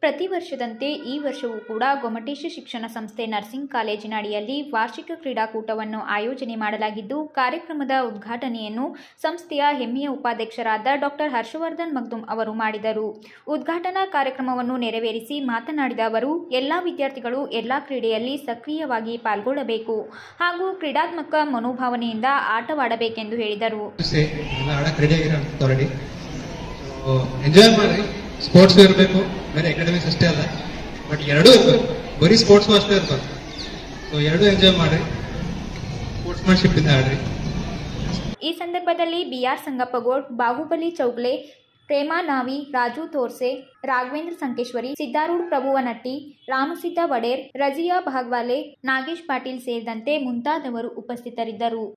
ಪ್ರತಿ ವರ್ಷದಂತೆ ಈ ವರ್ಷವೂ ಕೂಡ ಗೊಮಟೇಶ ಶಿಕ್ಷಣ ಸಂಸ್ಥೆ ನರ್ಸಿಂಗ್ ಕಾಲೇಜಿನ ಅಡಿಯಲ್ಲಿ ವಾರ್ಷಿಕ ಕ್ರೀಡಾಕೂಟವನ್ನು ಆಯೋಜನೆ ಮಾಡಲಾಗಿದ್ದು ಕಾರ್ಯಕ್ರಮದ ಉದ್ಘಾಟನೆಯನ್ನು ಸಂಸ್ಥೆಯ ಹೆಮ್ಮೆಯ ಉಪಾಧ್ಯಕ್ಷರಾದ ಡಾಕ್ಟರ್ ಹರ್ಷವರ್ಧನ್ ಮಗ್ದುಮ್ ಅವರು ಮಾಡಿದರು ಉದ್ಘಾಟನಾ ಕಾರ್ಯಕ್ರಮವನ್ನು ನೆರವೇರಿಸಿ ಮಾತನಾಡಿದ ಅವರು ಎಲ್ಲ ವಿದ್ಯಾರ್ಥಿಗಳು ಎಲ್ಲ ಕ್ರೀಡೆಯಲ್ಲಿ ಸಕ್ರಿಯವಾಗಿ ಪಾಲ್ಗೊಳ್ಳಬೇಕು ಹಾಗೂ ಕ್ರೀಡಾತ್ಮಕ ಮನೋಭಾವನೆಯಿಂದ ಆಟವಾಡಬೇಕೆಂದು ಹೇಳಿದರು ಸೇ ಎಲ್ಲ ಆಡಕ್ಕೆ ರೆಡಿ ಆಗಿರೋ ಆಲ್ರೆಡಿ ಸೊ ಎಂಜಾಯ್ ಮಾಡಿ ಸ್ಪೋರ್ಟ್ಸ್ ಇರಬೇಕು ಬೇರೆ ಅಕಾಡೆಮಿಕ್ಸ್ ಅಷ್ಟೇ ಅಲ್ಲ ಬಟ್ ಎರಡೂ ಇರಬೇಕು ಬರೀ ಸ್ಪೋರ್ಟ್ಸ್ ಅಷ್ಟೇ ಇರ್ಬಾರ್ದು ಸೊ ಎರಡೂ ಎಂಜಾಯ್ ಮಾಡ್ರಿ ಸ್ಪೋರ್ಟ್ಸ್ಮನ್ಶಿಪ್ ಇಂದ ಆಡ್ರಿ ಈ ಸಂದರ್ಭದಲ್ಲಿ ಬಿಆರ್ ಸಂಗಪ್ಪಗೋಡ್ ಬಾಹುಬಲಿ ಚೌಗ್ಲೆ ಪ್ರೇಮಾ ನಾವಿ ರಾಜು ತೋರ್ಸೆ ರಾಘವೇಂದ್ರ ಸಂಕೇಶ್ವರಿ ಸಿದ್ದಾರೂಢ್ ಪ್ರಭುವನಟ್ಟಿ ರಾಮಸಿದ್ದ ವಡೇರ್ ರಜಿಯಾ ಭಾಗ್ವಾಲೆ ನಾಗೇಶ್ ಪಾಟೀಲ್ ಸೇರಿದಂತೆ ಮುಂತಾದವರು ಉಪಸ್ಥಿತರಿದ್ದರು